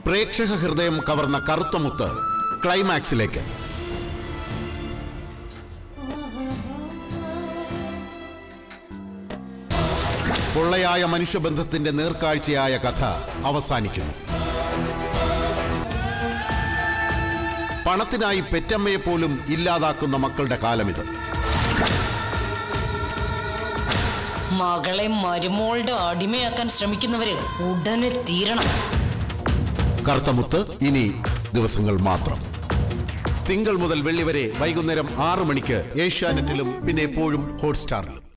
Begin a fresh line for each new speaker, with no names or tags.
പ്രേക്ഷക ഹൃദയം കവർന്ന കറുത്തമുത്ത് ക്ലൈമാക്സിലേക്ക് പൊള്ളയായ മനുഷ്യബന്ധത്തിന്റെ നേർക്കാഴ്ചയായ കഥ അവസാനിക്കുന്നു പണത്തിനായി പെറ്റമ്മയെ പോലും ഇല്ലാതാക്കുന്ന മക്കളുടെ കാലമിത്
മകളെ മരുമോളുടെ അടിമയാക്കാൻ ശ്രമിക്കുന്നവര് ഉടനെ തീരണം
കറുത്തമുത്ത് ഇനി ദിവസങ്ങൾ മാത്രം തിങ്കൾ മുതൽ വെള്ളി വരെ വൈകുന്നേരം ആറു മണിക്ക് ഏഷ്യാനെറ്റിലും പിന്നെ എപ്പോഴും ഹോട്ട്സ്റ്റാറിലും